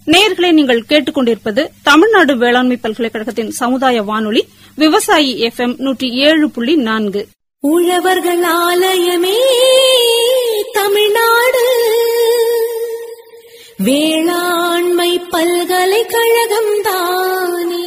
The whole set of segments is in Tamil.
நேயர்களே நீங்கள் கேட்டுக்கொண்டிருப்பது தமிழ்நாடு வேளாண்மை பல்கலைக்கழகத்தின் சமுதாய வானொலி விவசாயி எஃப் எம் நூற்றி ஏழு புள்ளி நான்கு உழவர்கள் ஆலயமே தமிழ்நாடு வேளாண்மை பல்கலைக்கழகம் தானே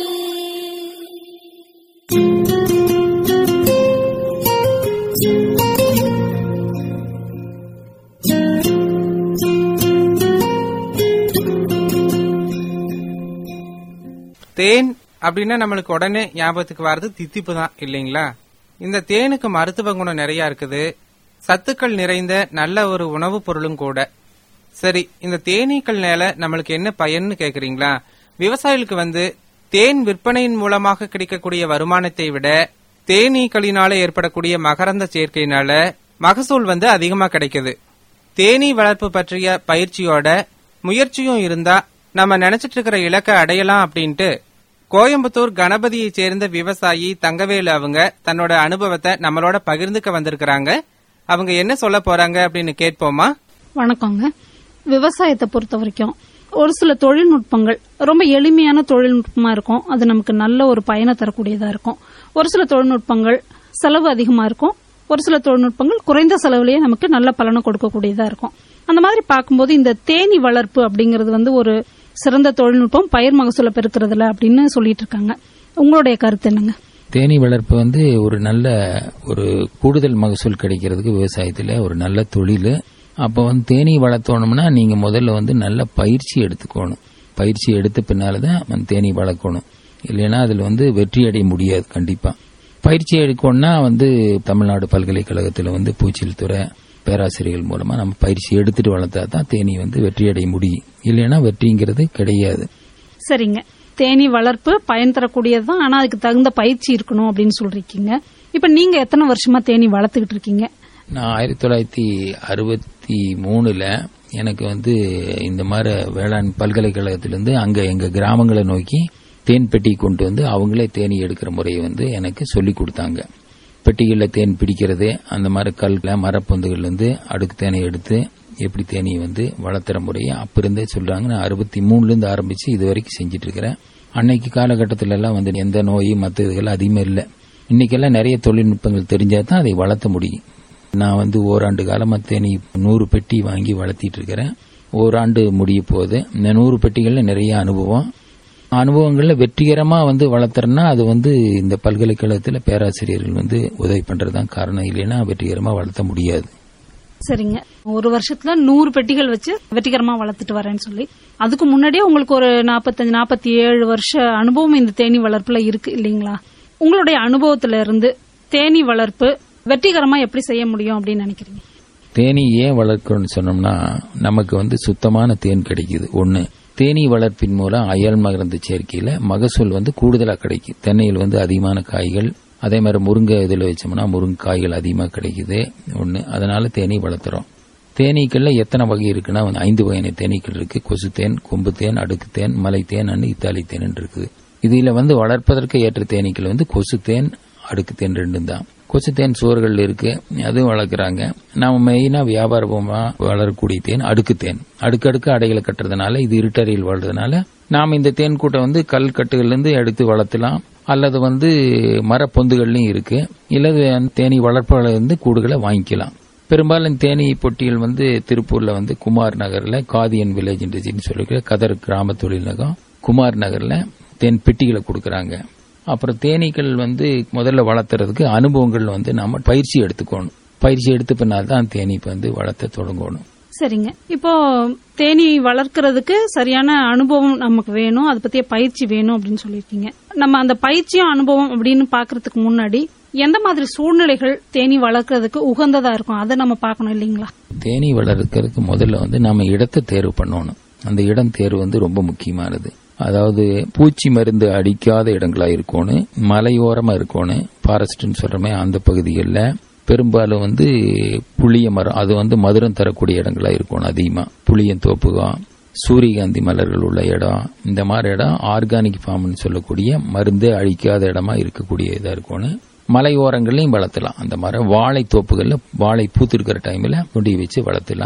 தேன் அப்படின்னா நம்மளுக்கு உடனே ஞாபகத்துக்கு வர்றது தித்திப்பு தான் இல்லைங்களா இந்த தேனுக்கு மருத்துவ குணம் நிறைய இருக்குது சத்துக்கள் நிறைந்த நல்ல ஒரு உணவுப் பொருளும் கூட சரி இந்த தேனீக்கள்னால நம்மளுக்கு என்ன பயன்னு கேக்குறீங்களா விவசாயிகளுக்கு வந்து தேன் விற்பனையின் மூலமாக கிடைக்கக்கூடிய வருமானத்தை விட தேனீக்களினால ஏற்படக்கூடிய மகரந்த சேர்க்கையினால மகசூல் வந்து அதிகமா கிடைக்குது தேனீ வளர்ப்பு பற்றிய பயிற்சியோட முயற்சியும் இருந்தா நம்ம நினைச்சிட்டு இருக்கிற இலக்கை அடையலாம் அப்படின்ட்டு கோயம்புத்தூர் கணபதியை சேர்ந்த விவசாயி தங்கவேலு அவங்க தன்னோட அனுபவத்தை நம்மளோட பகிர்ந்துக்க வந்திருக்கிறாங்க அவங்க என்ன சொல்ல போறாங்க அப்படின்னு கேட்போமா வணக்கங்க விவசாயத்தை பொறுத்த வரைக்கும் ஒரு சில தொழில்நுட்பங்கள் ரொம்ப எளிமையான தொழில்நுட்பமா இருக்கும் அது நமக்கு நல்ல ஒரு பயனை தரக்கூடியதா இருக்கும் ஒரு சில தொழில்நுட்பங்கள் செலவு அதிகமா இருக்கும் ஒரு சில தொழில்நுட்பங்கள் குறைந்த செலவுலயே நமக்கு நல்ல பலனை கொடுக்கக்கூடியதா இருக்கும் அந்த மாதிரி பார்க்கும்போது இந்த தேனி வளர்ப்பு அப்படிங்கிறது வந்து ஒரு சிறந்த தொழில்நுட்பம் பயிர் மகசூலை பெருக்கிறதுல அப்படின்னு சொல்லிட்டு இருக்காங்க உங்களுடைய கருத்து என்னங்க தேனீ வளர்ப்பு வந்து ஒரு நல்ல ஒரு கூடுதல் மகசூல் கிடைக்கிறதுக்கு விவசாயத்துல ஒரு நல்ல தொழில் அப்போ வந்து தேனீ வளர்த்தோணும்னா நீங்க முதல்ல வந்து நல்ல பயிற்சி எடுத்துக்கணும் பயிற்சி எடுத்த பின்னால்தான் அந்த தேனீ வளர்க்கணும் இல்லைன்னா அதுல வந்து வெற்றி அடைய முடியாது கண்டிப்பா பயிற்சி எடுக்கணும்னா வந்து தமிழ்நாடு பல்கலைக்கழகத்துல வந்து பூச்சியல் துறை பேராசிரியர்கள் மூலமா நம்ம பயிற்சி எடுத்துட்டு வளர்த்தா தான் தேனீ வந்து வெற்றி அடைய முடியும் இல்லைன்னா வெற்றிங்கிறது கிடையாது சரிங்க தேனி வளர்ப்பு பயன் தரக்கூடியதுதான் ஆனா அதுக்கு தகுந்த பயிற்சி இருக்கணும் அப்படின்னு சொல்றீங்க இப்ப நீங்க எத்தனை வருஷமா தேனி வளர்த்துக்கிட்டு இருக்கீங்க நான் ஆயிரத்தி தொள்ளாயிரத்தி அறுபத்தி மூணுல எனக்கு வந்து இந்த மாதிரி வேளாண் பல்கலைக்கழகத்திலிருந்து அங்க எங்க கிராமங்களை நோக்கி தேன் பெட்டி கொண்டு வந்து அவங்களே தேனி எடுக்கிற முறையை வந்து எனக்கு சொல்லி கொடுத்தாங்க பெட்டிகளில் தேன் பிடிக்கிறது அந்த மாதிரி கல்ல மரப்பொந்துகள்ல இருந்து அடுக்கு தேனை எடுத்து எப்படி தேனியை வந்து வளர்த்துற முறையை அப்ப இருந்தே சொல்றாங்க நான் அறுபத்தி மூணுல இருந்து ஆரம்பிச்சு இது வரைக்கும் செஞ்சுட்டு இருக்கிறேன் அன்னைக்கு காலகட்டத்தில எல்லாம் வந்து எந்த நோய் மற்ற இதுகள் அதிகமாக இல்லை இன்னைக்கெல்லாம் நிறைய தொழில்நுட்பங்கள் தெரிஞ்சா தான் அதை வளர்த்த முடியும் நான் வந்து ஓராண்டு காலமா தேனி நூறு பெட்டி வாங்கி வளர்த்திட்டு இருக்கிறேன் ஓராண்டு முடிய போகுது இந்த நூறு பெட்டிகள்ல நிறைய அனுபவம் அனுபவங்கள்ல வெற்றிகரமா வந்து வளர்த்துறேன்னா அது வந்து இந்த பல்கலைக்கழகத்துல பேராசிரியர்கள் வந்து உதவி பண்றதுதான் காரணம் இல்லைன்னா வெற்றிகரமா வளர்த்த முடியாது சரிங்க ஒரு வருஷத்துல நூறு பெட்டிகள் வச்சு வெற்றிகரமா வளர்த்துட்டு வரேன்னு சொல்லி அதுக்கு முன்னாடியே உங்களுக்கு ஒரு நாற்பத்தஞ்சு நாற்பத்தி ஏழு வருஷ அனுபவம் இந்த தேனி வளர்ப்புல இருக்கு இல்லீங்களா உங்களுடைய அனுபவத்துல இருந்து தேனி வளர்ப்பு வெற்றிகரமா எப்படி செய்ய முடியும் அப்படின்னு நினைக்கிறீங்க தேனீ ஏன் வளர்க்கணும்னு சொன்னோம்னா நமக்கு வந்து சுத்தமான தேன் கிடைக்குது ஒண்ணு தேனீ வளர்ப்பின் மூலம் அயல் மகரந்த சேர்க்கையில மகசூல் வந்து கூடுதலா கிடைக்கும் தென்னையில் வந்து அதிகமான காய்கள் அதே மாதிரி முருங்கை இதில் வச்சோம்னா முருங்கை காய்கள் அதிகமாக கிடைக்குது ஒன்று அதனால தேனீ வளர்த்துறோம் தேனீக்கள்ல எத்தனை வகை இருக்குன்னா வந்து ஐந்து வகையான தேனீக்கள் இருக்கு கொசு தேன் கொம்பு தேன் அடுக்கு தேன் மலை தேன் அன்னு இத்தாலி தேன் இருக்குது இதுல வந்து வளர்ப்பதற்கு ஏற்ற தேனீக்கள் வந்து கொசு தேன் அடுக்கு தேன் ரெண்டும் தான் கொசு தேன் சோறுகள் இருக்கு அதுவும் வளர்க்குறாங்க நாம மெயினா வியாபாரமா வளரக்கூடிய தேன் அடுக்கு தேன் அடுக்கடுக்கு அடைகளை கட்டுறதுனால இது இருட்டறையில் வாழ்றதுனால நாம் இந்த தேன் கூட்டை வந்து கல் கட்டுகள்ல இருந்து எடுத்து வளர்த்தலாம் அல்லது வந்து மரப்பொந்துகள்லயும் இருக்கு இல்லது தேனி வளர்ப்பாளர் இருந்து கூடுகளை வாங்கிக்கலாம் பெரும்பாலும் தேனி பொட்டிகள் வந்து திருப்பூர்ல வந்து குமார் நகர்ல காதியன் வில்லேஜ் என்று சொல்லிக்கிற கதர் கிராம தொழிலகம் குமார் நகர்ல தேன் பெட்டிகளை கொடுக்கறாங்க அப்புறம் தேனீக்கள் வந்து முதல்ல வளர்த்துறதுக்கு அனுபவங்கள் வந்து நாம பயிற்சி எடுத்துக்கணும் பயிற்சி எடுத்த பின்னால் தான் தேனி வந்து வளர்த்த தொடங்கணும் சரிங்க இப்போ தேனி வளர்க்கறதுக்கு சரியான அனுபவம் நமக்கு வேணும் அதை பத்திய பயிற்சி வேணும் அப்படின்னு சொல்லியிருக்கீங்க நம்ம அந்த பயிற்சியும் அனுபவம் அப்படின்னு பாக்குறதுக்கு முன்னாடி எந்த மாதிரி சூழ்நிலைகள் தேனி வளர்க்கறதுக்கு உகந்ததா இருக்கும் அதை நம்ம பார்க்கணும் இல்லீங்களா தேனி வளர்க்கறதுக்கு முதல்ல வந்து நாம இடத்தை தேர்வு பண்ணணும் அந்த இடம் தேர்வு வந்து ரொம்ப முக்கியமானது அதாவது பூச்சி மருந்து அடிக்காத இடங்களா இருக்கணும் மலையோரமா இருக்கணும் ஃபாரஸ்ட்னு சொல்றமே அந்த பகுதிகளில் பெரும்பாலும் வந்து புளிய மரம் அது வந்து மதுரம் தரக்கூடிய இடங்களா இருக்கணும் அதிகமா புளியன் தோப்புகம் சூரியகாந்தி மலர்கள் உள்ள இடம் இந்த மாதிரி இடம் ஆர்கானிக் ஃபார்ம்னு சொல்லக்கூடிய மருந்து அழிக்காத இடமா இருக்கக்கூடிய இதா இருக்கணும் மலை ஓரங்கள்லையும் வளர்த்தலாம் அந்த மாதிரி வாழை தோப்புகள்ல வாழை பூத்திருக்கிற டைம்ல கொடி வச்சு வளர்த்தலாம்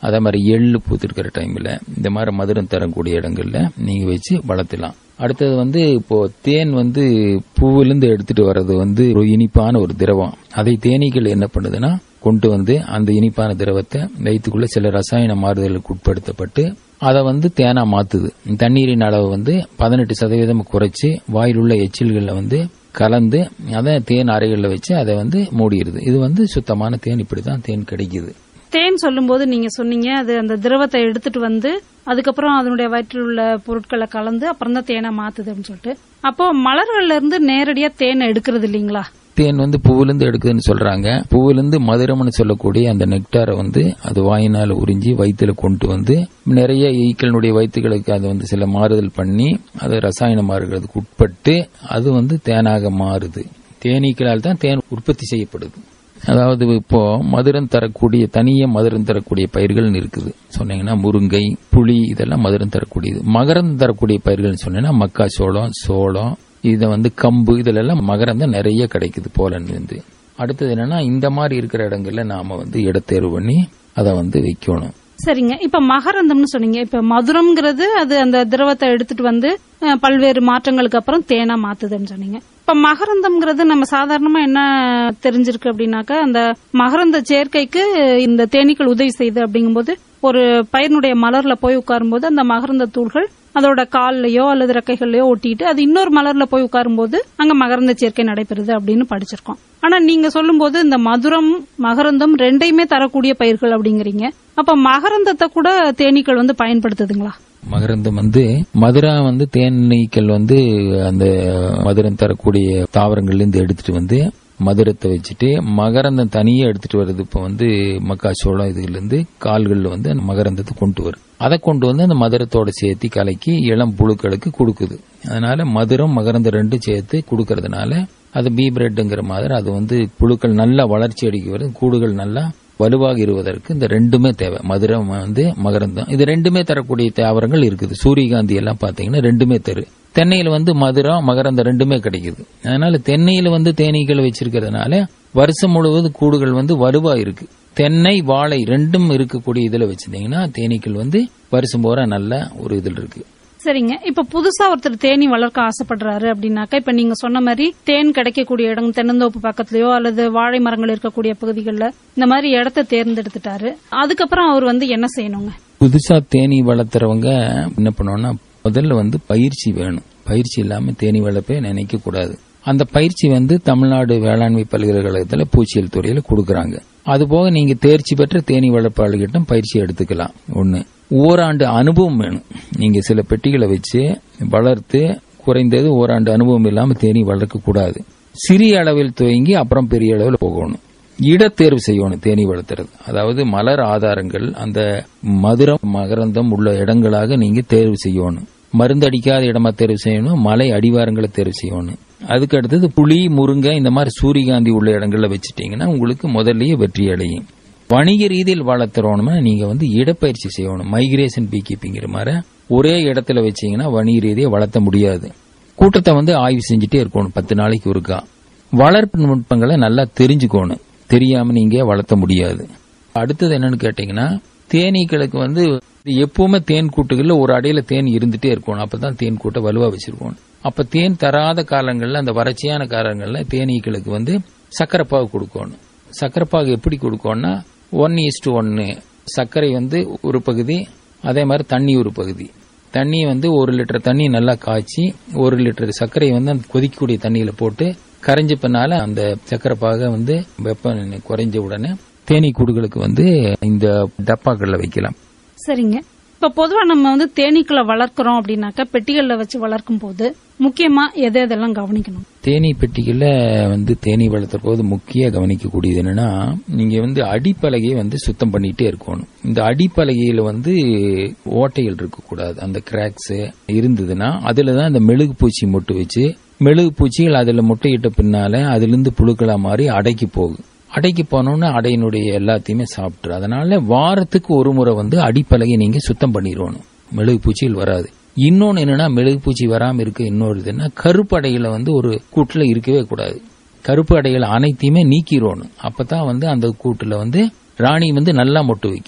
அதே மாதிரி எள்ளு பூத்திருக்கிற டைம்ல இந்த மாதிரி மதுரம் தரக்கூடிய இடங்கள்ல நீங்க வச்சு வளர்த்தலாம் அடுத்தது வந்து இப்போ தேன் வந்து பூவிலிருந்து எடுத்துட்டு வர்றது வந்து ஒரு இனிப்பான ஒரு திரவம் அதை தேனீக்கள் என்ன பண்ணுதுன்னா கொண்டு வந்து அந்த இனிப்பான திரவத்தை வயிற்றுக்குள்ள சில ரசாயன மாறுதலுக்கு உட்படுத்தப்பட்டு அதை வந்து தேனா மாத்துது தண்ணீரின் அளவு வந்து பதினெட்டு சதவீதம் குறைச்சு வாயிலுள்ள எச்சில்களில் வந்து கலந்து அதை தேன் அறைகளில் வச்சு அதை வந்து மூடிடுது இது வந்து சுத்தமான தேன் இப்படிதான் தேன் கிடைக்குது தேன் சொல்லும்போது நீங்க சொன்னீங்க அது அந்த திரவத்தை எடுத்துட்டு வந்து அதுக்கப்புறம் அதனுடைய வயிற்றில் உள்ள பொருட்களை கலந்து அப்புறம் தான் தேனை மாத்துது அப்படின்னு சொல்லிட்டு அப்போ மலர்கள்ல இருந்து நேரடியா தேனை எடுக்கிறது இல்லீங்களா தேன் வந்து பூவிலிருந்து எடுக்குதுன்னு சொல்றாங்க பூவிலிருந்து மதுரம்னு சொல்லக்கூடிய அந்த நெக்டாரை வந்து அது வாயினால உறிஞ்சி வயிற்றுல கொண்டு வந்து நிறைய ஈக்களினுடைய வயிற்றுகளுக்கு அது வந்து சில மாறுதல் பண்ணி அது ரசாயன மாறுகிறதுக்கு உட்பட்டு அது வந்து தேனாக மாறுது தேனீக்களால் தான் தேன் உற்பத்தி செய்யப்படுது அதாவது இப்போ மதுரம் தரக்கூடிய தனிய மதுரம் தரக்கூடிய பயிர்கள் இருக்குது சொன்னீங்கன்னா முருங்கை புளி இதெல்லாம் மதுரம் தரக்கூடியது மகரம் தரக்கூடிய பயிர்கள் சொன்னீங்கன்னா மக்காச்சோளம் சோளம் இதை வந்து கம்பு இதுல எல்லாம் மகரந்தம் நிறைய கிடைக்குது போலன்ல இருந்து அடுத்தது என்னன்னா இந்த மாதிரி இருக்கிற இடங்கள்ல நாம வந்து இடத்தேர்வு பண்ணி அதை வந்து வைக்கணும் சரிங்க இப்ப மகரந்தம்னு சொன்னீங்க இப்ப மதுரம்ங்கிறது அது அந்த திரவத்தை எடுத்துட்டு வந்து அஹ், பல்வேறு மாற்றங்களுக்கு அப்புறம் தேனா மாத்துதுன்னு சொன்னீங்க இப்ப மகரந்தம்ங்கிறது நம்ம சாதாரணமா என்ன தெரிஞ்சிருக்கு அப்படின்னாக்கா அந்த மகரந்த சேர்க்கைக்கு இந்த தேனீக்கள் உதவி செய்யுது அப்படிங்கும்போது ஒரு பயிரினுடைய மலர்ல போய் உட்காரும்போது அந்த மகரந்த தூள்கள் அதோட கால்லயோ அல்லது ரெக்கைகள்லயோ ஒட்டிட்டு அது இன்னொரு மலர்ல போய் உட்காரும்போது அங்க மகரந்த சேர்க்கை நடைபெறுது அப்படின்னு படிச்சிருக்கோம் ஆனா நீங்க சொல்லும்போது இந்த மதுரம் மகரந்தம் ரெண்டையுமே தரக்கூடிய பயிர்கள் அப்படிங்கறீங்க அப்ப மகரந்தத்தை கூட தேனீக்கள் வந்து பயன்படுத்துதுங்களா மகரந்தம் வந்து மதுரா வந்து தேனீக்கள் வந்து அந்த மதுரம் தரக்கூடிய தாவரங்கள்ல இருந்து எடுத்துட்டு வந்து மதுரத்தை வச்சுட்டு மகரந்தம் தனியே எடுத்துட்டு வருது இப்போ வந்து மக்காச்சோளம் இதுல இருந்து கால்கள்ல வந்து அந்த மகரந்தத்தை கொண்டு வரும் அதை கொண்டு வந்து அந்த மதுரத்தோட சேர்த்து கலக்கி இளம் புழுக்களுக்கு கொடுக்குது அதனால மதுரம் மகரந்தம் ரெண்டும் சேர்த்து கொடுக்கறதுனால அது பீ பிரெட்ங்கிற மாதிரி அது வந்து புழுக்கள் நல்லா வளர்ச்சி அடிக்க வருது கூடுகள் நல்லா வலுவாக இருவதற்கு இந்த ரெண்டுமே தேவை மதுரம் வந்து மகரந்தம் இது ரெண்டுமே தரக்கூடிய தாவரங்கள் இருக்குது சூரியகாந்தி எல்லாம் பாத்தீங்கன்னா ரெண்டுமே தரு தென்னையில வந்து மதுரம் மகரந்தம் ரெண்டுமே கிடைக்குது அதனால தென்னையில வந்து தேனீக்கள் வச்சிருக்கிறதுனால வருஷம் முழுவதும் கூடுகள் வந்து வலுவா இருக்கு தென்னை வாழை ரெண்டும் இருக்கக்கூடிய இதுல வச்சிருந்தீங்கன்னா தேனீக்கள் வந்து வருஷம் பூரா நல்ல ஒரு இதில் இருக்கு சரிங்க இப்ப புதுசா ஒருத்தர் தேனி வளர்க்க ஆசைப்படுறாரு அப்படின்னாக்கா இப்ப நீங்க சொன்ன மாதிரி தேன் கிடைக்கக்கூடிய இடம் தென்னந்தோப்பு பக்கத்துலயோ அல்லது வாழை மரங்கள் இருக்கக்கூடிய பகுதிகளில் இந்த மாதிரி இடத்த தேர்ந்தெடுத்துட்டாரு அதுக்கப்புறம் அவர் வந்து என்ன செய்யணுங்க புதுசா தேனி வளர்த்துறவங்க என்ன பண்ணுவோம்னா முதல்ல வந்து பயிற்சி வேணும் பயிற்சி இல்லாம தேனி வளர்ப்பே நினைக்க கூடாது அந்த பயிற்சி வந்து தமிழ்நாடு வேளாண்மை பல்கலைக்கழகத்துல பூச்சியல் துறையில கொடுக்கறாங்க அதுபோக நீங்க தேர்ச்சி பெற்ற தேனி வளர்ப்பாளர்கிட்ட பயிற்சி எடுத்துக்கலாம் ஒண்ணு ஓராண்டு அனுபவம் வேணும் நீங்க சில பெட்டிகளை வச்சு வளர்த்து குறைந்தது ஓராண்டு அனுபவம் இல்லாம தேனி வளர்க்க கூடாது சிறிய அளவில் துவங்கி அப்புறம் பெரிய அளவில் போகணும் இடத்தேர்வு செய்யணும் தேனி வளர்த்துறது அதாவது மலர் ஆதாரங்கள் அந்த மதுரம் மகரந்தம் உள்ள இடங்களாக நீங்க தேர்வு செய்யணும் மருந்து அடிக்காத இடமா தேர்வு செய்யணும் மலை அடிவாரங்களை தேர்வு செய்யணும் அதுக்கு அடுத்தது புளி முருங்கை இந்த மாதிரி சூரியகாந்தி உள்ள இடங்கள்ல வச்சுட்டீங்கன்னா உங்களுக்கு முதல்லயே வெற்றி அடையும் வணிக ரீதியில் வளர்த்துறோம்னா நீங்க வந்து இடப்பயிற்சி செய்யணும் மைக்ரேஷன் பீ கீப்பிங்கிற மாதிரி ஒரே இடத்துல வச்சீங்கன்னா வணிக ரீதியை வளர்த்த முடியாது கூட்டத்தை வந்து ஆய்வு செஞ்சுட்டே இருக்கணும் பத்து நாளைக்கு ஒருக்கா வளர்ப்பு நுட்பங்களை நல்லா தெரிஞ்சுக்கணும் தெரியாம நீங்க வளர்த்த முடியாது அடுத்தது என்னன்னு கேட்டீங்கன்னா தேனீக்களுக்கு வந்து எப்பவுமே தேன் கூட்டுகள்ல ஒரு அடையில தேன் இருந்துட்டே இருக்கணும் அப்பதான் தேன் கூட்டை வலுவா வச்சிருக்கணும் அப்ப தேன் தராத காலங்கள்ல அந்த வறட்சியான காலங்கள்ல தேனீக்களுக்கு வந்து சக்கரைப்பாகு கொடுக்கணும் சக்கரைப்பாகு எப்படி கொடுக்கணும்னா ஒன் ஈஸ்ட் ஒன்னு சர்க்கரை வந்து ஒரு பகுதி அதே மாதிரி தண்ணி ஒரு பகுதி தண்ணி வந்து ஒரு லிட்டர் தண்ணி நல்லா காய்ச்சி ஒரு லிட்டர் சர்க்கரையை வந்து அந்த கொதிக்கக்கூடிய தண்ணியில போட்டு கரைஞ்ச பின்னால அந்த சர்க்கரை பாகை வந்து வெப்பம் குறைஞ்ச உடனே தேனீ கூடுகளுக்கு வந்து இந்த டப்பாக்கள்ல வைக்கலாம் சரிங்க இப்ப பொதுவா நம்ம வந்து தேனீக்களை வளர்க்கறோம் அப்படின்னாக்கா பெட்டிகள்ல வச்சு வளர்க்கும் போது முக்கியமா எதை எதெல்லாம் கவனிக்கணும் தேனீ பெட்டிகள்ல வந்து தேனீ வளர்த்துற போது முக்கிய கவனிக்கக்கூடியது என்னன்னா நீங்க வந்து அடிப்பலகையை வந்து சுத்தம் பண்ணிட்டே இருக்கணும் இந்த அடிப்பலகையில வந்து ஓட்டைகள் இருக்கக்கூடாது அந்த கிராக்ஸ் இருந்ததுன்னா அதுல தான் இந்த மெழுகு பூச்சி மொட்டு வச்சு மெழுகு பூச்சிகள் அதுல முட்டையிட்ட பின்னால அதுல இருந்து புழுக்களா மாறி அடைக்கு போகும் அடைக்கு போனோம்னா அடையினுடைய எல்லாத்தையுமே சாப்பிட்டுரு அதனால வாரத்துக்கு ஒரு முறை வந்து அடிப்பலகை நீங்க சுத்தம் பண்ணிடணும் மெழுகு பூச்சிகள் வராது இன்னொன்னு என்னன்னா மெழுகு பூச்சி வராம இருக்க இன்னொரு இதுன்னா கருப்பு அடையில வந்து ஒரு கூட்டுல இருக்கவே கூடாது கருப்பு அடைகள் அனைத்தையுமே நீக்கிடணும் அப்பதான் வந்து அந்த கூட்டுல வந்து ராணி வந்து நல்லா மொட்டு வைக்கும்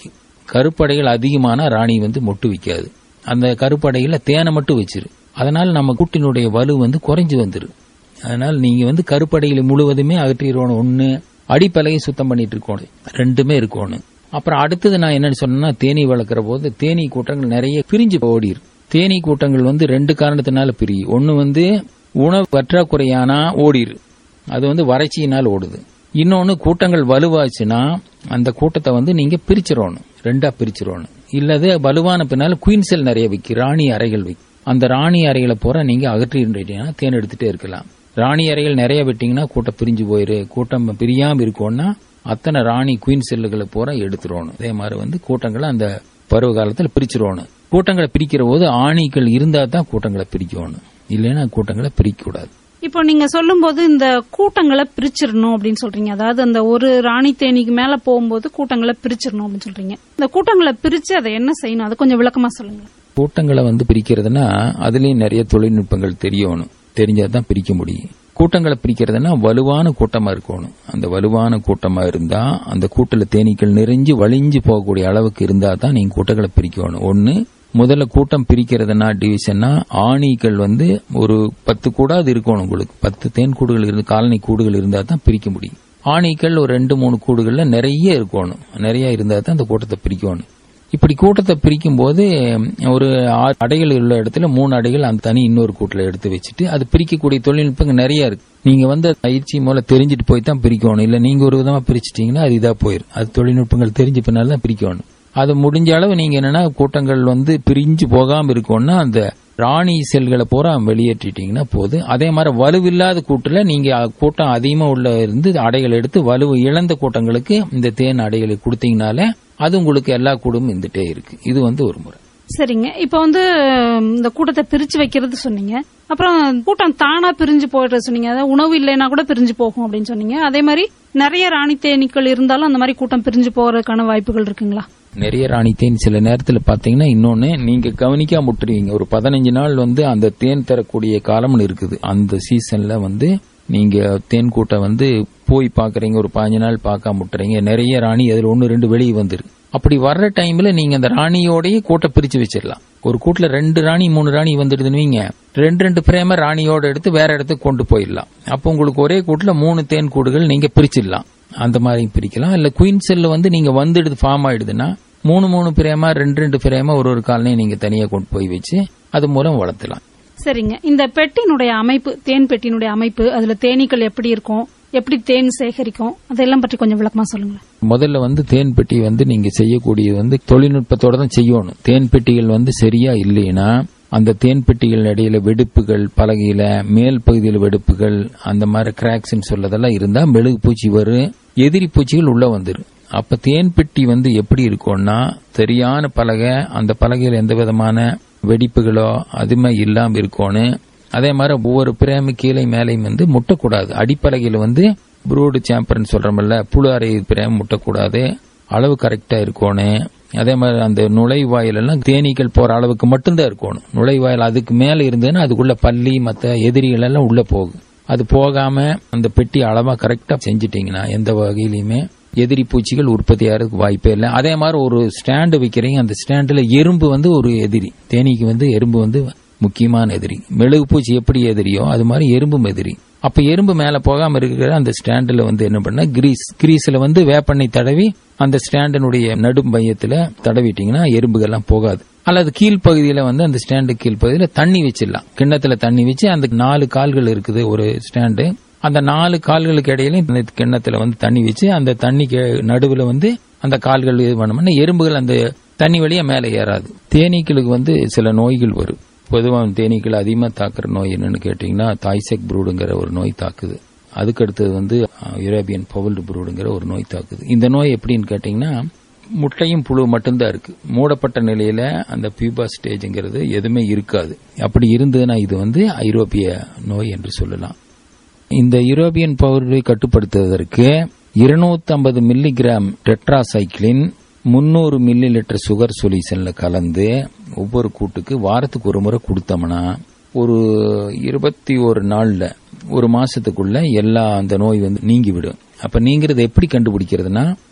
கருப்படைகள் அதிகமான ராணி வந்து மொட்டு வைக்காது அந்த கருப்படையில தேனை மட்டும் வச்சிரு அதனால நம்ம கூட்டினுடைய வலு வந்து குறைஞ்சு வந்துரு அதனால நீங்க வந்து கருப்படைகளை முழுவதுமே அகற்றிடணும் ஒண்ணு அடிப்பலையை சுத்தம் பண்ணிட்டு இருக்கணும் ரெண்டுமே இருக்கணும் அப்புறம் அடுத்தது நான் என்னன்னு சொன்னேன்னா தேனீ வளர்க்குற போது தேனீ கூட்டங்கள் நிறைய பிரிஞ்சு ஓடிரு தேனீ கூட்டங்கள் வந்து ரெண்டு காரணத்தினால பிரியும் ஒன்னு வந்து உணவு பற்றாக்குறையானா ஓடிரு அது வந்து வறட்சியினால் ஓடுது இன்னொன்னு கூட்டங்கள் வலுவாச்சுன்னா அந்த கூட்டத்தை வந்து நீங்க பிரிச்சிடணும் ரெண்டா பிரிச்சிடணும் இல்லது வலுவான பின்னால குயின் செல் நிறைய வைக்கும் ராணி அறைகள் வைக்கும் அந்த ராணி அறைகளை பூரா நீங்க அகற்றிட்டீங்கன்னா தேன் எடுத்துட்டே இருக்கலாம் ராணி அறைகள் நிறைய விட்டீங்கன்னா கூட்டம் பிரிஞ்சு போயிரு கூட்டம் பிரியாம இருக்கும்னா அத்தனை ராணி குயின் செல்லுகளை பூரா எடுத்துடணும் அதே மாதிரி வந்து கூட்டங்களை அந்த பருவ காலத்துல பிரிச்சிடணும் கூட்டங்களை பிரிக்கிற போது ஆணிகள் இருந்தா தான் கூட்டங்களை பிரிக்கணும் இல்லைன்னா கூட்டங்களை பிரிக்க கூடாது இப்போ நீங்க சொல்லும்போது இந்த கூட்டங்களை பிரிச்சிடணும் அப்படின்னு சொல்றீங்க அதாவது அந்த ஒரு ராணி தேனிக்கு மேல போகும்போது கூட்டங்களை பிரிச்சிடணும் அப்படின்னு சொல்றீங்க இந்த கூட்டங்களை பிரிச்சு அதை என்ன செய்யணும் அது கொஞ்சம் விளக்கமா சொல்லுங்க கூட்டங்களை வந்து பிரிக்கிறதுனா அதுலயும் நிறைய தொழில்நுட்பங்கள் தெரியணும் தெரிஞ்சாதான் பிரிக்க முடியும் கூட்டங்களை பிரிக்கிறதுனா வலுவான கூட்டமா இருக்கணும் அந்த வலுவான கூட்டமா இருந்தா அந்த கூட்டல தேனீக்கள் நிறைஞ்சு வலிஞ்சு போகக்கூடிய அளவுக்கு இருந்தா தான் நீங்க கூட்டங்களை பிரிக்கணும் ஒன்னு முதல்ல கூட்டம் பிரிக்கிறதுனா டிவிஷன்னா ஆணிகள் வந்து ஒரு பத்து கூடாது இருக்கணும் உங்களுக்கு பத்து தேன் கூடுகள் இருந்து காலனி கூடுகள் இருந்தா தான் பிரிக்க முடியும் ஆணிகள் ஒரு ரெண்டு மூணு கூடுகள்ல நிறைய இருக்கணும் நிறைய இருந்தா தான் அந்த கூட்டத்தை பிரிக்கணும் இப்படி கூட்டத்தை பிரிக்கும் போது ஒரு ஆறு அடைகள் உள்ள இடத்துல மூணு அடைகள் அந்த தனி இன்னொரு கூட்டில் எடுத்து வச்சுட்டு அது பிரிக்கக்கூடிய தொழில்நுட்பங்கள் நிறைய இருக்கு நீங்க வந்து பயிற்சி மூலம் தெரிஞ்சுட்டு போய் தான் பிரிக்கணும் இல்ல நீங்க ஒரு விதமா பிரிச்சிட்டீங்கன்னா அது இதா போயிரும் அது தொழில்நுட்பங்கள் தெரிஞ்ச பின்னால தான் பிரிக்கணும் அது முடிஞ்ச அளவு நீங்க என்னன்னா கூட்டங்கள் வந்து பிரிஞ்சு போகாம இருக்கும்னா அந்த ராணி செல்களை பூரா வெளியேற்றிட்டீங்கன்னா போதும் அதே மாதிரி வலுவில்லாத கூட்டுல நீங்க கூட்டம் அதிகமா உள்ள இருந்து அடைகள் எடுத்து வலுவு இழந்த கூட்டங்களுக்கு இந்த தேன் அடைகளை கொடுத்தீங்கனாலே அது உங்களுக்கு எல்லா கூடமும் இருந்துட்டே இருக்கு இது வந்து ஒரு முறை சரிங்க இப்ப வந்து உம், இந்த கூட்டத்தை பிரிச்சு வைக்கிறது சொன்னீங்க அப்புறம் கூட்டம் தானா பிரிஞ்சு போயிடுறது சொன்னீங்க அதாவது உணவு இல்லைன்னா கூட பிரிஞ்சு போகும் அப்படின்னு சொன்னீங்க அதே மாதிரி நிறைய ராணி தேனீக்கள் இருந்தாலும் அந்த மாதிரி கூட்டம் பிரிஞ்சு போறதுக்கான வாய்ப்புகள் இருக்குங்களா நிறைய ராணி தேன் சில நேரத்துல பாத்தீங்கன்னா இன்னொன்னு நீங்க கவனிக்காம விட்டுருவீங்க ஒரு பதினஞ்சு நாள் வந்து அந்த தேன் தரக்கூடிய காலம்னு இருக்குது அந்த சீசன்ல வந்து நீங்க தேன் கூட்டம் வந்து போய் பாக்குறீங்க ஒரு பதினஞ்சு நாள் பார்க்காம விட்டுறீங்க நிறைய ராணி அதுல ஒன்னு ரெண்டு வெளியே வந்துரு அப்படி வர்ற டைம்ல நீங்க அந்த ராணியோடய கூட்டை பிரிச்சு வச்சிடலாம் ஒரு கூட்டுல ரெண்டு ராணி மூணு ராணி வந்துடுதுன்னு வைங்க ரெண்டு ரெண்டு பிரேம ராணியோட எடுத்து வேற இடத்துக்கு கொண்டு போயிடலாம் அப்போ உங்களுக்கு ஒரே கூட்டுல மூணு தேன் கூடுகள் நீங்க பிரிச்சிடலாம் அந்த மாதிரி பிரிக்கலாம் இல்ல குயின் செல்ல வந்து நீங்க வந்துடுது ஃபார்ம் ஆயிடுதுன்னா மூணு மூணு பிரேமா ரெண்டு ரெண்டு பிரேமா ஒரு ஒரு காலனையும் நீங்க தனியா கொண்டு போய் வச்சு அது மூலம் வளர்த்தலாம் சரிங்க இந்த பெட்டினுடைய அமைப்பு தேன் பெட்டியினுடைய அமைப்பு அதுல தேனீக்கள் எப்படி இருக்கும் எப்படி தேன் சேகரிக்கும் அதெல்லாம் பற்றி கொஞ்சம் விளக்கமா சொல்லுங்களேன் முதல்ல வந்து தேன் பெட்டி வந்து நீங்க செய்யக்கூடியது வந்து தொழில்நுட்பத்தோட தான் செய்யணும் தேன் பெட்டிகள் வந்து சரியா இல்லைன்னா அந்த தேன் பெட்டிகள் இடையில வெடிப்புகள் பலகையில மேல் பகுதியில் வெடிப்புகள் அந்த மாதிரி கிராக்ஸ் சொல்லதெல்லாம் இருந்தா மெழுகு பூச்சி வரும் எதிரி பூச்சிகள் உள்ள வந்துரும் அப்ப தேன் பெட்டி வந்து எப்படி இருக்கும்னா சரியான பலகை அந்த பலகையில எந்த விதமான வெடிப்புகளோ அதுமே இல்லாம இருக்கணும் அதே மாதிரி ஒவ்வொரு பிரேமி கீழே மேலையும் வந்து முட்டக்கூடாது அடிப்பலகையில வந்து ப்ரூடு சாம்பர்னு சொல்றோம்ல புழு அறை பிரேம் முட்டக்கூடாது அளவு கரெக்டா இருக்கணும் அதே மாதிரி அந்த நுழைவாயில் எல்லாம் தேனீக்கள் போற அளவுக்கு மட்டும்தான் இருக்கணும் நுழைவாயில் அதுக்கு மேல இருந்ததுன்னா அதுக்குள்ள பள்ளி மத்த எதிரிகள் எல்லாம் உள்ள போகும் அது போகாம அந்த பெட்டி அளவா கரெக்டா செஞ்சிட்டீங்கன்னா எந்த வகையிலுமே எதிரி பூச்சிகள் உற்பத்தி ஆகிறதுக்கு வாய்ப்பே இல்லை அதே மாதிரி ஒரு ஸ்டாண்டு வைக்கிறீங்க அந்த ஸ்டாண்டுல எறும்பு வந்து ஒரு எதிரி தேனீக்கு வந்து எறும்பு வந்து முக்கியமான எதிரி மெழுகு பூச்சி எப்படி எதிரியோ அது மாதிரி எறும்பும் எதிரி அப்ப எறும்பு மேல போகாம இருக்கிற அந்த ஸ்டாண்டுல வந்து என்ன பண்ண கிரீஸ் கிரீஸ்ல வந்து வேப்பெண்ணெய் தடவி அந்த ஸ்டாண்டினுடைய நடும் மையத்துல தடவிட்டீங்கன்னா எறும்புகள் எல்லாம் போகாது அல்லது கீழ்ப்பகுதியில வந்து அந்த ஸ்டாண்டு கீழ்ப்பகுதியில தண்ணி வச்சிடலாம் கிண்ணத்துல தண்ணி வச்சு அந்த நாலு கால்கள் இருக்குது ஒரு ஸ்டாண்டு அந்த நாலு கால்களுக்கு இடையில இந்த கிண்ணத்துல வந்து தண்ணி வச்சு அந்த தண்ணிக்கு நடுவுல வந்து அந்த கால்கள் இது பண்ணோம்னா எறும்புகள் அந்த தண்ணி வழியா மேலே ஏறாது தேனீக்களுக்கு வந்து சில நோய்கள் வரும் பொதுவாக தேனீக்கள் அதிகமாக தாக்குற நோய் என்னன்னு கேட்டீங்கன்னா தாய்செக் ப்ரூடுங்கிற ஒரு நோய் தாக்குது அதுக்கு அடுத்தது வந்து யூரோப்பியன் பவல்டு ப்ரூடுங்கிற ஒரு நோய் தாக்குது இந்த நோய் எப்படின்னு கேட்டீங்கன்னா முட்டையும் புழு மட்டும்தான் இருக்கு மூடப்பட்ட நிலையில அந்த பியூபா ஸ்டேஜ்ங்கிறது எதுவுமே இருக்காது அப்படி இருந்ததுன்னா இது வந்து ஐரோப்பிய நோய் என்று சொல்லலாம் இந்த யூரோப்பியன் பவரை கட்டுப்படுத்துவதற்கு இருநூத்தி ஐம்பது மில்லிகிராம் டெட்ராசைக்ளின் முன்னூறு மில்லி லிட்டர் சுகர் சொல்யூஷன்ல கலந்து ஒவ்வொரு கூட்டுக்கு வாரத்துக்கு ஒரு முறை கொடுத்தோம்னா ஒரு இருபத்தி ஒரு நாள்ல ஒரு மாசத்துக்குள்ள எல்லா அந்த நோய் வந்து நீங்கிவிடும் அப்ப நீங்கிறது எப்படி கண்டுபிடிக்கிறதுனா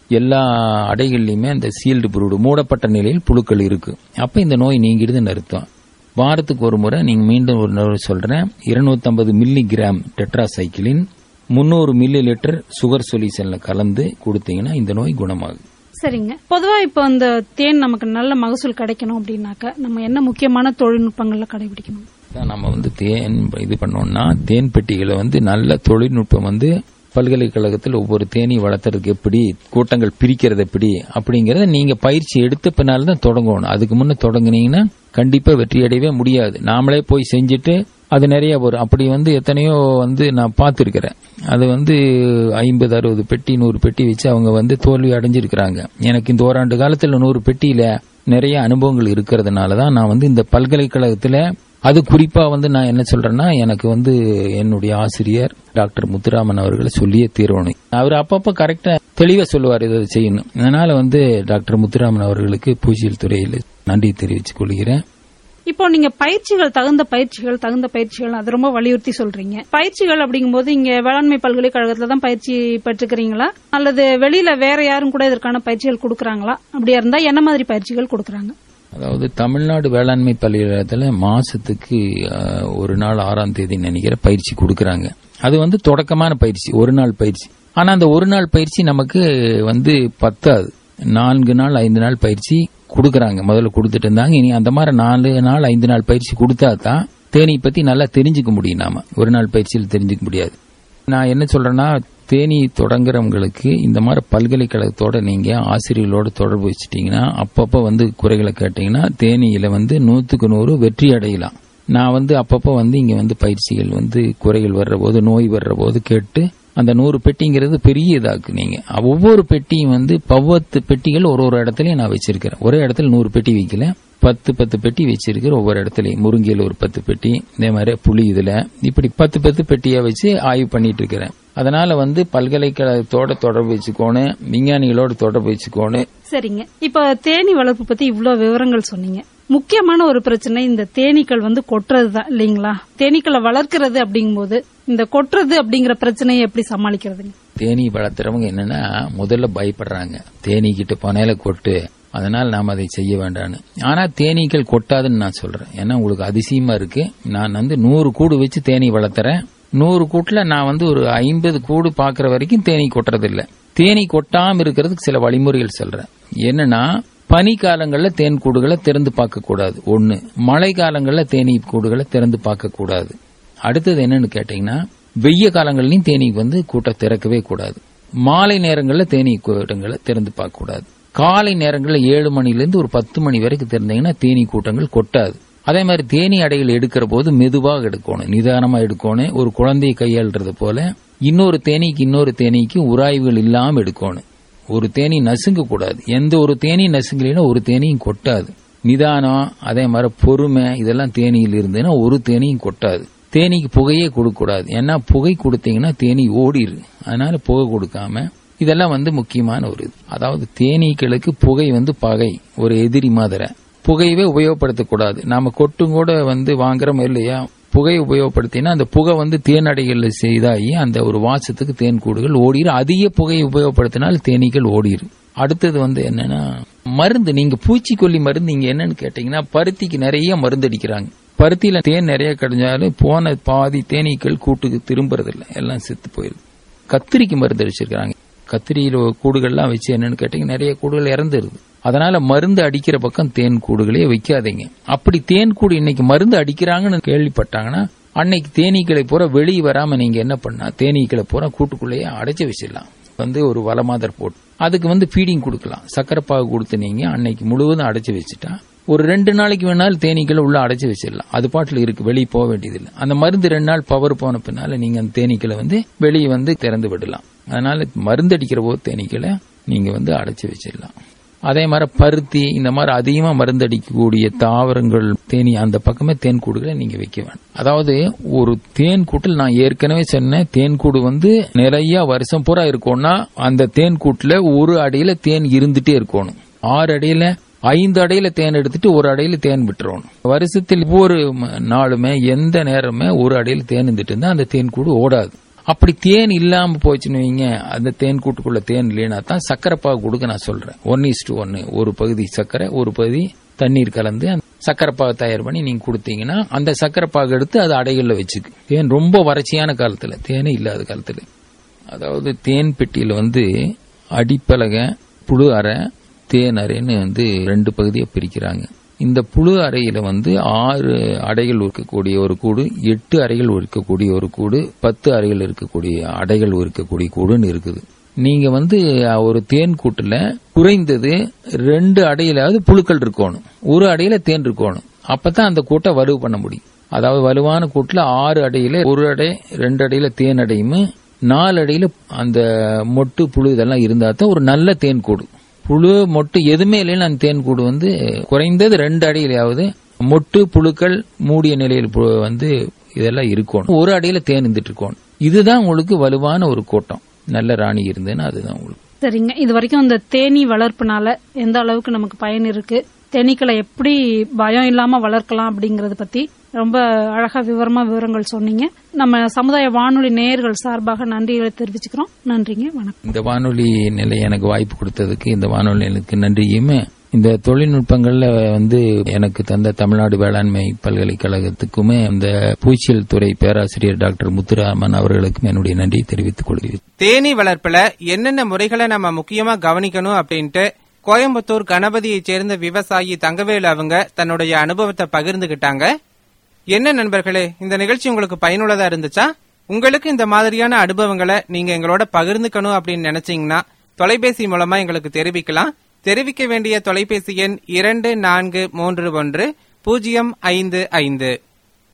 எல்லா அடைகள்லயுமே அந்த சீல்டு புரூடு மூடப்பட்ட நிலையில் புழுக்கள் இருக்கு அப்ப இந்த நோய் நீங்கிடுதுன்னு அர்த்தம் வாரத்துக்கு ஒரு முறை நீங்க மீண்டும் ஒரு முறை சொல்றேன் 250 மில்லி கிராம் டெட்ராசைக்கிளின் முன்னூறு மில்லி லிட்டர் சுகர் சொல்யூஷன்ல கலந்து கொடுத்தீங்கன்னா இந்த நோய் குணமாகும் சரிங்க பொதுவா இப்போ அந்த தேன் நமக்கு நல்ல மகசூல் கிடைக்கணும் அப்படின்னாக்க நம்ம என்ன முக்கியமான தொழில்நுட்பங்கள்ல கடைபிடிக்கணும் தான் நம்ம வந்து தேன் இது பண்ணோம்னா தேன் பெட்டிகளை வந்து நல்ல தொழில்நுட்பம் வந்து பல்கலைக்கழகத்தில் ஒவ்வொரு தேனி வளர்த்துறதுக்கு எப்படி கூட்டங்கள் பிரிக்கிறது எப்படி அப்படிங்கறத நீங்க பயிற்சி எடுத்த பின்னால தான் தொடங்கணும் அதுக்கு முன்ன தொடங்குனீங்கன்னா கண்டிப்பா வெற்றி அடையவே முடியாது நாமளே போய் செஞ்சுட்டு அது நிறைய வரும் அப்படி வந்து எத்தனையோ வந்து நான் பார்த்துருக்கிறேன் அது வந்து ஐம்பது அறுபது பெட்டி நூறு பெட்டி வச்சு அவங்க வந்து தோல்வி அடைஞ்சிருக்கிறாங்க எனக்கு இந்த ஓராண்டு காலத்துல நூறு பெட்டியில நிறைய அனுபவங்கள் இருக்கிறதுனால தான் நான் வந்து இந்த பல்கலைக்கழகத்துல அது குறிப்பா வந்து நான் என்ன சொல்றேன்னா எனக்கு வந்து என்னுடைய ஆசிரியர் டாக்டர் முத்துராமன் அவர்களை சொல்லியே தீரணும் அவர் அப்பப்ப கரெக்டா தெளிவா சொல்லுவார் இதை செய்யணும் அதனால வந்து டாக்டர் முத்துராமன் அவர்களுக்கு பூஜ்யல் துறையில் நன்றி தெரிவித்துக் கொள்கிறேன் இப்போ நீங்க பயிற்சிகள் தகுந்த பயிற்சிகள் தகுந்த பயிற்சிகள் அது ரொம்ப வலியுறுத்தி சொல்றீங்க பயிற்சிகள் அப்படிங்கும்போது இங்க வேளாண்மை பல்கலைக்கழகத்துல தான் பயிற்சி பெற்றுக்கிறீங்களா அல்லது வெளியில வேற யாரும் கூட இதற்கான பயிற்சிகள் கொடுக்கறாங்களா அப்படியா இருந்தா என்ன மாதிரி பயிற்சிகள் கொடுக்கறாங்க அதாவது தமிழ்நாடு வேளாண்மை பல்கலைக்கழகத்துல மாசத்துக்கு அஹ், ஒரு நாள் ஆறாம் தேதி நினைக்கிற பயிற்சி கொடுக்கறாங்க அது வந்து தொடக்கமான பயிற்சி ஒரு நாள் பயிற்சி ஆனா அந்த ஒரு நாள் பயிற்சி நமக்கு வந்து பத்தாது நான்கு நாள் ஐந்து நாள் பயிற்சி கொடுக்கறாங்க முதல்ல கொடுத்துட்டு இருந்தாங்க இனி அந்த மாதிரி நாலு நாள் ஐந்து நாள் பயிற்சி கொடுத்தா தான் தேனி பத்தி நல்லா தெரிஞ்சுக்க முடியும் நாம ஒரு நாள் பயிற்சியில் தெரிஞ்சுக்க முடியாது நான் என்ன சொல்றேன்னா தேனி தொடங்குறவங்களுக்கு இந்த மாதிரி பல்கலைக்கழகத்தோட நீங்க ஆசிரியர்களோட தொடர்பு வச்சுட்டீங்கன்னா அப்பப்ப வந்து குறைகளை கேட்டீங்கன்னா தேனியில வந்து நூத்துக்கு நூறு வெற்றி அடையலாம் நான் வந்து அப்பப்ப வந்து இங்க வந்து பயிற்சிகள் வந்து குறைகள் வர்ற போது நோய் வர்ற போது கேட்டு அந்த நூறு பெட்டிங்கிறது பெரிய இதாக்கு நீங்க ஒவ்வொரு பெட்டியும் வந்து பவ்வத்து பெட்டிகள் ஒரு ஒரு இடத்துலயும் நான் வச்சிருக்கிறேன் ஒரே இடத்துல நூறு பெட்டி வைக்கல பத்து பத்து பெட்டி வச்சிருக்கிற ஒவ்வொரு இடத்துலயும் முருங்கையில் ஒரு பத்து பெட்டி இதே மாதிரி புளி இதுல இப்படி பத்து பத்து பெட்டியா வச்சு ஆய்வு பண்ணிட்டு இருக்கிறேன் அதனால வந்து பல்கலைக்கழகத்தோட தொடர்பு வச்சுக்கோணும் விஞ்ஞானிகளோட தொடர்பு வச்சுக்கோணும் சரிங்க இப்ப தேனி வளர்ப்பு பத்தி இவ்ளோ விவரங்கள் சொன்னீங்க முக்கியமான ஒரு பிரச்சனை இந்த தேனீக்கள் வந்து கொட்டுறதுதான் இல்லீங்களா தேனீக்களை வளர்க்கறது அப்படிங்கும்போது இந்த கொட்டுறது அப்படிங்கிற பிரச்சனையை எப்படி சமாளிக்கிறதுங்க தேனி வளர்த்துறவங்க என்னன்னா முதல்ல பயப்படுறாங்க தேனி கிட்ட பனையில கொட்டு அதனால நாம் அதை செய்ய வேண்டாம்னு ஆனா தேனீக்கள் கொட்டாதுன்னு நான் சொல்றேன் ஏன்னா உங்களுக்கு அதிசயமா இருக்கு நான் வந்து நூறு கூடு வச்சு தேனி வளர்த்துறேன் நூறு கூட்டுல நான் வந்து ஒரு ஐம்பது கூடு பாக்குற வரைக்கும் தேனி கொட்டுறது இல்ல தேனி கொட்டாம இருக்கிறதுக்கு சில வழிமுறைகள் சொல்றேன் என்னன்னா பனி காலங்கள்ல தேன் கூடுகளை திறந்து பார்க்க கூடாது ஒண்ணு மழை காலங்கள்ல தேனீ கூடுகளை திறந்து பார்க்க கூடாது அடுத்தது என்னன்னு கேட்டீங்கன்னா வெய்ய காலங்கள்லயும் தேனீ வந்து கூட்டம் திறக்கவே கூடாது மாலை நேரங்கள்ல தேனீ கூட்டங்களை திறந்து பார்க்க கூடாது காலை நேரங்களில் ஏழு மணிலிருந்து ஒரு பத்து மணி வரைக்கும் திறந்தீங்கன்னா தேனீ கூட்டங்கள் கொட்டாது அதே மாதிரி தேனீ அடைகள் எடுக்கிற போது மெதுவாக எடுக்கணும் நிதானமா எடுக்கணும் ஒரு குழந்தையை கையாளுறது போல இன்னொரு தேனீக்கு இன்னொரு தேனீக்கு உராய்வுகள் இல்லாம எடுக்கணும் ஒரு தேனி நசுங்க கூடாது எந்த ஒரு தேனி நசுங்கலைன்னா ஒரு தேனியும் கொட்டாது நிதானம் அதே மாதிரி பொறுமை இதெல்லாம் தேனியில் இருந்ததுன்னா ஒரு தேனியும் கொட்டாது தேனீக்கு புகையே கொடுக்க கூடாது ஏன்னா புகை கொடுத்தீங்கன்னா தேனி ஓடிரு அதனால புகை கொடுக்காம இதெல்லாம் வந்து முக்கியமான ஒரு இது அதாவது தேனீக்களுக்கு புகை வந்து பகை ஒரு எதிரி மாதிரி புகையவே உபயோகப்படுத்தக்கூடாது நாம கொட்டும் கூட வந்து வாங்குறோம் இல்லையா புகை உபயோகப்படுத்தினா அந்த புகை வந்து தேனடைகள்ல செய்தாகி அந்த ஒரு வாசத்துக்கு தேன் கூடுகள் ஓடிரு அதிக புகையை உபயோகப்படுத்தினால் தேனீக்கள் ஓடிரு அடுத்தது வந்து என்னன்னா மருந்து நீங்க பூச்சிக்கொல்லி மருந்து நீங்க என்னன்னு கேட்டீங்கன்னா பருத்திக்கு நிறைய மருந்து அடிக்கிறாங்க பருத்தியில தேன் நிறைய கிடைஞ்சாலும் போன பாதி தேனீக்கள் கூட்டுக்கு திரும்புறதில்ல எல்லாம் செத்து போயிருது கத்திரிக்கு மருந்து அடிச்சிருக்காங்க கத்திரியில கூடுகள்லாம் வச்சு என்னன்னு கேட்டீங்கன்னா நிறைய கூடுகள் இறந்துருது அதனால மருந்து அடிக்கிற பக்கம் தேன் கூடுகளே வைக்காதீங்க அப்படி தேன் கூடு இன்னைக்கு மருந்து அடிக்கிறாங்கன்னு கேள்விப்பட்டாங்கன்னா அன்னைக்கு தேனீக்களை பூரா வெளியே வராம நீங்க என்ன பண்ணா தேனீக்களை பூரா கூட்டுக்குள்ளேயே அடைச்சு வச்சிடலாம் வந்து ஒரு வளமாதர் போட்டு அதுக்கு வந்து ஃபீடிங் கொடுக்கலாம் சக்கரை பாகு கொடுத்து நீங்க அன்னைக்கு முழுவதும் அடைச்சு வச்சுட்டா ஒரு ரெண்டு நாளைக்கு வேணாலும் தேனீக்களை உள்ள அடைச்சு வச்சிடலாம் அது பாட்டுல இருக்கு வெளியே போக வேண்டியதில்லை அந்த மருந்து ரெண்டு நாள் பவர் போன பின்னால நீங்க அந்த தேனீக்களை வந்து வெளியே வந்து திறந்து விடலாம் அதனால மருந்து அடிக்கிற போது தேனீக்களை நீங்க வந்து அடைச்சு வச்சிடலாம் அதே மாதிரி பருத்தி இந்த மாதிரி அதிகமா மருந்து அடிக்கக்கூடிய தாவரங்கள் தேனி அந்த பக்கமே தேன் கூடுகளை நீங்க வைக்க வேண்டாம் அதாவது ஒரு தேன் கூட்டில் நான் ஏற்கனவே சொன்னேன் தேன் கூடு வந்து நிறைய வருஷம் பூரா இருக்கும்னா அந்த தேன் கூட்டுல ஒரு அடியில தேன் இருந்துட்டே இருக்கணும் ஆறு அடியில ஐந்து அடையில தேன் எடுத்துட்டு ஒரு அடையில தேன் விட்டுறணும் வருஷத்தில் ஒவ்வொரு ம- நாளுமே எந்த நேரமே ஒரு அடையில தேன் இருந்துட்டு இருந்தா அந்த தேன் கூடு ஓடாது அப்படி தேன் இல்லாம போச்சுன்னு வைங்க அந்த தேன் கூட்டுக்குள்ள தேன் இல்லைன்னா தான் சக்கரை பாகு கொடுக்க நான் சொல்றேன் ஒன் இஸ் டு ஒன்னு ஒரு பகுதி சக்கரை ஒரு பகுதி தண்ணீர் கலந்து அந்த சக்கரை பாகு தயார் பண்ணி நீங்க கொடுத்தீங்கன்னா அந்த சக்கரை பாகு எடுத்து அது அடைகள்ல வச்சுக்கு தேன் ரொம்ப வறட்சியான காலத்துல தேனே இல்லாத காலத்துல அதாவது தேன் பெட்டியில வந்து அடிப்பலகை புழு அறை தேன் அறைன்னு வந்து ரெண்டு பகுதியை பிரிக்கிறாங்க இந்த புழு அறையில வந்து ஆறு அடைகள் இருக்கக்கூடிய ஒரு கூடு எட்டு அறைகள் இருக்கக்கூடிய ஒரு கூடு பத்து அறைகள் இருக்கக்கூடிய அடைகள் இருக்கக்கூடிய கூடுன்னு இருக்குது நீங்க வந்து ஒரு தேன் கூட்டுல குறைந்தது ரெண்டு அடையிலாவது புழுக்கள் இருக்கணும் ஒரு அடையில தேன் இருக்கணும் அப்பதான் அந்த கூட்டை வலுவு பண்ண முடியும் அதாவது வலுவான கூட்டுல ஆறு அடையில ஒரு அடை ரெண்டு அடையில தேன் அடையும் நாலு அடையில அந்த மொட்டு புழு இதெல்லாம் இருந்தா தான் ஒரு நல்ல தேன் கூடு புழு மொட்டு எதுவுமே இல்லைன்னு அந்த தேன் கூடு வந்து குறைந்தது ரெண்டு அடியிலாவது மொட்டு புழுக்கள் மூடிய நிலையில் பு- வந்து இதெல்லாம் இருக்கணும் ஒரு அடியில தேன் இருந்துட்டு இருக்கணும் இதுதான் உங்களுக்கு வலுவான ஒரு கூட்டம் நல்ல ராணி இருந்ததுன்னா அதுதான் உங்களுக்கு சரிங்க இது வரைக்கும் இந்த தேனீ வளர்ப்புனால எந்த அளவுக்கு நமக்கு பயன் இருக்கு தேனீக்களை எப்படி பயம் இல்லாம வளர்க்கலாம் அப்படிங்கறத பத்தி ரொம்ப அழகா விவரமா விவரங்கள் சொன்னீங்க நம்ம சமுதாய வானொலி நேயர்கள் சார்பாக நன்றிகளை தெரிவிச்சுக்கிறோம் நன்றிங்க வணக்கம் இந்த வானொலி நிலையம் எனக்கு வாய்ப்பு கொடுத்ததுக்கு இந்த வானொலி நிலையத்துக்கு நன்றியுமே இந்த தொழில்நுட்பங்கள்ல வந்து எனக்கு தந்த தமிழ்நாடு வேளாண்மை பல்கலைக்கழகத்துக்குமே இந்த பூச்சியல் துறை பேராசிரியர் டாக்டர் முத்துராமன் அவர்களுக்கும் என்னுடைய நன்றியை தெரிவித்துக் கொள்கிறேன் தேனீ வளர்ப்புல என்னென்ன முறைகளை நம்ம முக்கியமா கவனிக்கணும் அப்படின்ட்டு கோயம்புத்தூர் கணபதியைச் சேர்ந்த விவசாயி தங்கவேலு அவங்க தன்னுடைய அனுபவத்தை பகிர்ந்துகிட்டாங்க என்ன நண்பர்களே இந்த நிகழ்ச்சி உங்களுக்கு பயனுள்ளதா இருந்துச்சா உங்களுக்கு இந்த மாதிரியான அனுபவங்களை நீங்க எங்களோட பகிர்ந்துக்கணும் அப்படின்னு நினைச்சீங்கன்னா தொலைபேசி மூலமா எங்களுக்கு தெரிவிக்கலாம் தெரிவிக்க வேண்டிய தொலைபேசி எண் இரண்டு நான்கு மூன்று ஒன்று பூஜ்ஜியம் ஐந்து ஐந்து